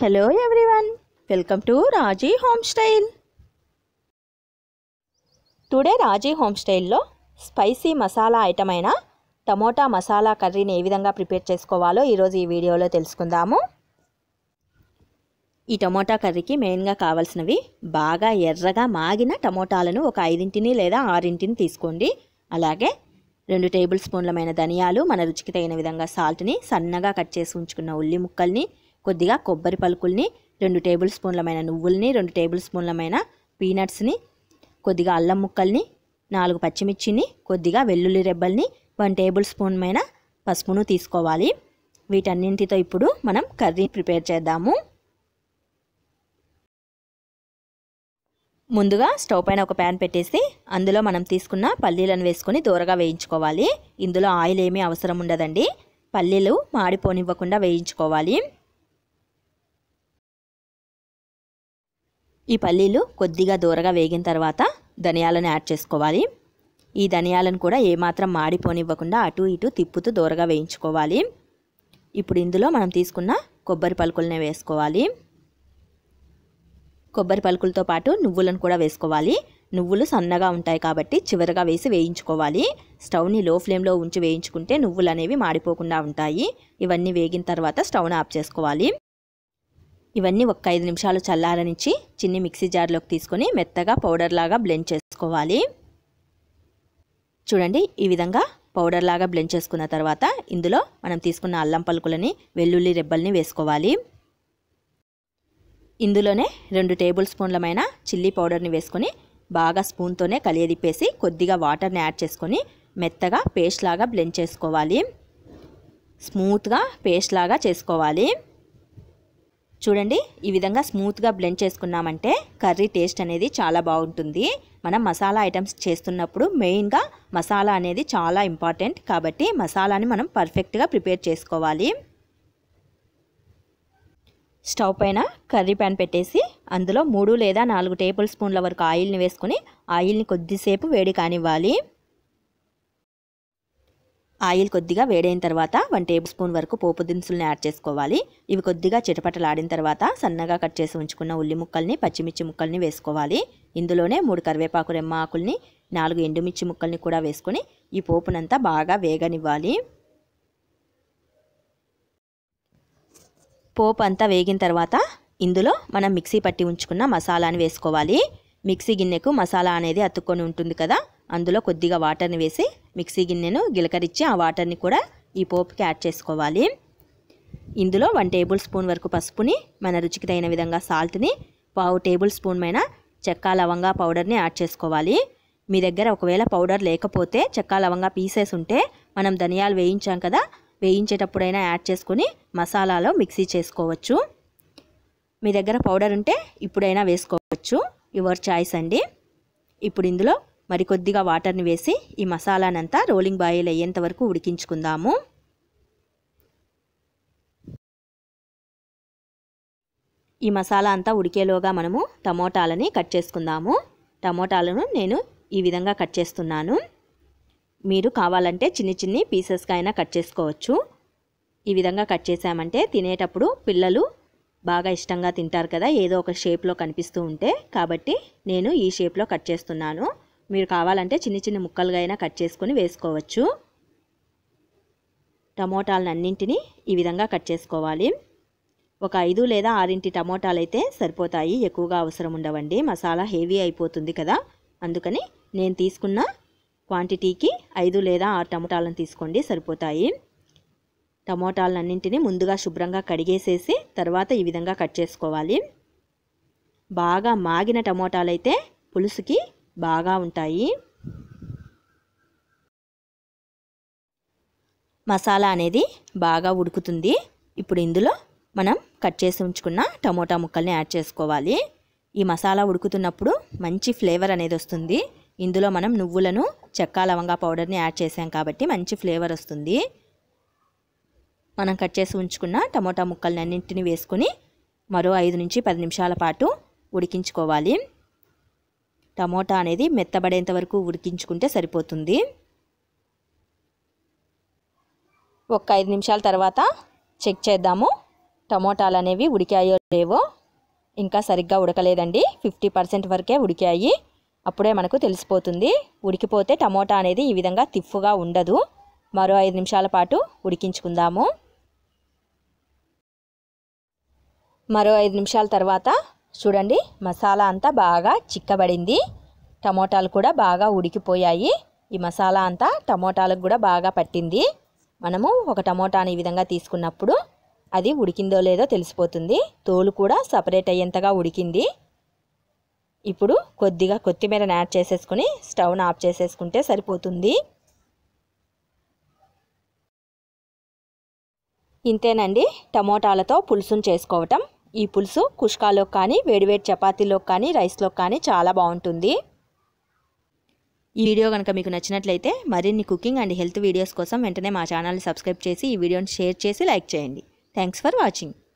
hello everyone welcome to Raji home style today Raji home స్టైల్లో spicy masala item అయిన tomato masala కర్రీని ఏ విధంగా ప్రిపేర్ చేసుకోవాలో ఈరోజు ఈ వీడియోలో తెలుసుకుందాము ఈ టమోటా కర్రీకి మెయిన్గా కావాల్సినవి బాగా ఎర్రగా మాగిన టమోటాలను ఒక ఐదింటిని లేదా ఆరింటిని తీసుకోండి అలాగే రెండు టేబుల్ స్పూన్లమైన ధనియాలు మన రుచికి తగిన విధంగా సాల్ట్ని సన్నగా కట్ చేసి ఉంచుకున్న ఉల్లి ముక్కల్ని కొద్దిగా కొబ్బరి పలుకుల్ని రెండు టేబుల్ స్పూన్లమైన నువ్వుల్ని రెండు టేబుల్ స్పూన్లమైన పీనట్స్ని కొద్దిగా అల్లం ముక్కల్ని నాలుగు పచ్చిమిర్చిని కొద్దిగా వెల్లుల్లి రెబ్బల్ని వన్ టేబుల్ స్పూన్మైన పసుపును తీసుకోవాలి వీటన్నింటితో ఇప్పుడు మనం కర్రీ ప్రిపేర్ చేద్దాము ముందుగా స్టవ్ పైన ఒక ప్యాన్ పెట్టేసి అందులో మనం తీసుకున్న పల్లీలను వేసుకొని దూరగా వేయించుకోవాలి ఇందులో ఆయిల్ ఏమీ అవసరం ఉండదండి పల్లీలు మాడిపోనివ్వకుండా వేయించుకోవాలి ఈ పల్లీలు కొద్దిగా దూరగా వేగిన తర్వాత ధనియాలను యాడ్ చేసుకోవాలి ఈ ధనియాలను కూడా ఏమాత్రం మాడిపోనివ్వకుండా అటు ఇటు తిప్పుతూ దూరగా వేయించుకోవాలి ఇప్పుడు ఇందులో మనం తీసుకున్న కొబ్బరి పలుకులనే వేసుకోవాలి కొబ్బరి పలుకులతో పాటు నువ్వులను కూడా వేసుకోవాలి నువ్వులు సన్నగా ఉంటాయి కాబట్టి చివరగా వేసి వేయించుకోవాలి స్టవ్ని లో ఫ్లేమ్లో ఉంచి వేయించుకుంటే నువ్వులు అనేవి మాడిపోకుండా ఉంటాయి ఇవన్నీ వేగిన తర్వాత స్టవ్ని ఆఫ్ చేసుకోవాలి ఇవన్నీ ఒక ఐదు నిమిషాలు చల్లారనిచ్చి చిన్ని మిక్సీ జార్లోకి తీసుకొని మెత్తగా పౌడర్ లాగా బ్లెండ్ చేసుకోవాలి చూడండి ఈ విధంగా పౌడర్ లాగా బ్లెండ్ చేసుకున్న తర్వాత ఇందులో మనం తీసుకున్న అల్లం పలుకులని వెల్లుల్లి రెబ్బల్ని వేసుకోవాలి ఇందులోనే రెండు టేబుల్ స్పూన్లమైన చిల్లీ పౌడర్ని వేసుకొని బాగా స్పూన్తోనే కలియదిప్పేసి కొద్దిగా వాటర్ని యాడ్ చేసుకొని మెత్తగా పేస్ట్ లాగా బ్లెండ్ చేసుకోవాలి స్మూత్గా పేస్ట్ లాగా చేసుకోవాలి చూడండి ఈ విధంగా స్మూత్గా బ్లెండ్ చేసుకున్నామంటే కర్రీ టేస్ట్ అనేది చాలా బాగుంటుంది మనం మసాలా ఐటమ్స్ చేస్తున్నప్పుడు మెయిన్గా మసాలా అనేది చాలా ఇంపార్టెంట్ కాబట్టి మసాలాని మనం పర్ఫెక్ట్గా ప్రిపేర్ చేసుకోవాలి స్టవ్ పైన కర్రీ ప్యాన్ పెట్టేసి అందులో మూడు లేదా నాలుగు టేబుల్ స్పూన్ల వరకు ఆయిల్ని వేసుకొని ఆయిల్ని కొద్దిసేపు వేడి కానివ్వాలి ఆయిల్ కొద్దిగా వేడైన తర్వాత వన్ టేబుల్ స్పూన్ వరకు పోపు దినుసులను యాడ్ చేసుకోవాలి ఇవి కొద్దిగా చిటపటలాడిన తర్వాత సన్నగా కట్ చేసి ఉంచుకున్న ఉల్లి ముక్కల్ని పచ్చిమిర్చి ముక్కల్ని వేసుకోవాలి ఇందులోనే మూడు కరివేపాకు రెమ్మ ఆకుల్ని నాలుగు ఎండుమిర్చి ముక్కల్ని కూడా వేసుకొని ఈ పోపునంతా బాగా వేగనివ్వాలి పోపు అంతా వేగిన తర్వాత ఇందులో మనం మిక్సీ పట్టి ఉంచుకున్న మసాలాని వేసుకోవాలి మిక్సీ గిన్నెకు మసాలా అనేది అతుక్కొని ఉంటుంది కదా అందులో కొద్దిగా వాటర్ని వేసి మిక్సీ గిన్నెను గిలకరించి ఆ వాటర్ని కూడా ఈ పోపుకి యాడ్ చేసుకోవాలి ఇందులో వన్ టేబుల్ స్పూన్ వరకు పసుపుని మన రుచికి తగిన విధంగా సాల్ట్ని పావు టేబుల్ స్పూన్ మైన చెక్క లవంగా పౌడర్ని యాడ్ చేసుకోవాలి మీ దగ్గర ఒకవేళ పౌడర్ లేకపోతే చెక్క లవంగా పీసెస్ ఉంటే మనం ధనియాలు వేయించాం కదా వేయించేటప్పుడైనా యాడ్ చేసుకొని మసాలాలో మిక్సీ చేసుకోవచ్చు మీ దగ్గర పౌడర్ ఉంటే ఇప్పుడైనా వేసుకోవచ్చు యువర్ చాయిస్ అండి ఇప్పుడు ఇందులో మరికొద్దిగా వాటర్ని వేసి ఈ మసాలానంతా రోలింగ్ బాయిల్ అయ్యేంత వరకు ఉడికించుకుందాము ఈ మసాలా అంతా ఉడికేలోగా మనము టమోటాలని కట్ చేసుకుందాము టమోటాలను నేను ఈ విధంగా కట్ చేస్తున్నాను మీరు కావాలంటే చిన్ని చిన్ని పీసెస్గా అయినా కట్ చేసుకోవచ్చు ఈ విధంగా కట్ చేసామంటే తినేటప్పుడు పిల్లలు బాగా ఇష్టంగా తింటారు కదా ఏదో ఒక షేప్లో కనిపిస్తూ ఉంటే కాబట్టి నేను ఈ షేప్లో కట్ చేస్తున్నాను మీరు కావాలంటే చిన్ని చిన్ని ముక్కలుగా అయినా కట్ చేసుకొని వేసుకోవచ్చు టమోటాలను అన్నింటినీ ఈ విధంగా కట్ చేసుకోవాలి ఒక ఐదు లేదా ఆరింటి టమోటాలు అయితే సరిపోతాయి ఎక్కువగా అవసరం ఉండవండి మసాలా హెవీ అయిపోతుంది కదా అందుకని నేను తీసుకున్న క్వాంటిటీకి ఐదు లేదా ఆరు టమోటాలను తీసుకోండి సరిపోతాయి టమోటాలన్నింటినీ ముందుగా శుభ్రంగా కడిగేసేసి తర్వాత ఈ విధంగా కట్ చేసుకోవాలి బాగా మాగిన టమోటాలు అయితే పులుసుకి బాగా ఉంటాయి మసాలా అనేది బాగా ఉడుకుతుంది ఇప్పుడు ఇందులో మనం కట్ చేసి ఉంచుకున్న టమోటా ముక్కల్ని యాడ్ చేసుకోవాలి ఈ మసాలా ఉడుకుతున్నప్పుడు మంచి ఫ్లేవర్ అనేది వస్తుంది ఇందులో మనం నువ్వులను చెక్క లవంగా పౌడర్ని యాడ్ చేసాం కాబట్టి మంచి ఫ్లేవర్ వస్తుంది మనం కట్ చేసి ఉంచుకున్న టమోటా ముక్కల్ని అన్నింటిని వేసుకొని మరో ఐదు నుంచి పది నిమిషాల పాటు ఉడికించుకోవాలి టమోటా అనేది మెత్తబడేంత వరకు ఉడికించుకుంటే సరిపోతుంది ఒక ఐదు నిమిషాల తర్వాత చెక్ చేద్దాము టమోటాలు అనేవి ఉడికాయో లేవో ఇంకా సరిగ్గా ఉడకలేదండి ఫిఫ్టీ పర్సెంట్ వరకే ఉడికాయి అప్పుడే మనకు తెలిసిపోతుంది ఉడికిపోతే టమోటా అనేది ఈ విధంగా తిఫ్ఫుగా ఉండదు మరో ఐదు నిమిషాల పాటు ఉడికించుకుందాము మరో ఐదు నిమిషాల తర్వాత చూడండి మసాలా అంతా బాగా చిక్కబడింది టమోటాలు కూడా బాగా ఉడికిపోయాయి ఈ మసాలా అంతా టమోటాలకు కూడా బాగా పట్టింది మనము ఒక టమోటాని ఈ విధంగా తీసుకున్నప్పుడు అది ఉడికిందో లేదో తెలిసిపోతుంది తోలు కూడా సపరేట్ అయ్యేంతగా ఉడికింది ఇప్పుడు కొద్దిగా కొత్తిమీరని యాడ్ చేసేసుకుని స్టవ్ను ఆఫ్ చేసేసుకుంటే సరిపోతుంది ఇంతేనండి టమోటాలతో పులుసును చేసుకోవటం ఈ పులుసు కుష్కాలోకి కానీ వేడివేడి చపాతీలోకి కానీ రైస్లోకి కానీ చాలా బాగుంటుంది ఈ వీడియో కనుక మీకు నచ్చినట్లయితే మరిన్ని కుకింగ్ అండ్ హెల్త్ వీడియోస్ కోసం వెంటనే మా ఛానల్ని సబ్స్క్రైబ్ చేసి ఈ వీడియోని షేర్ చేసి లైక్ చేయండి థ్యాంక్స్ ఫర్ వాచింగ్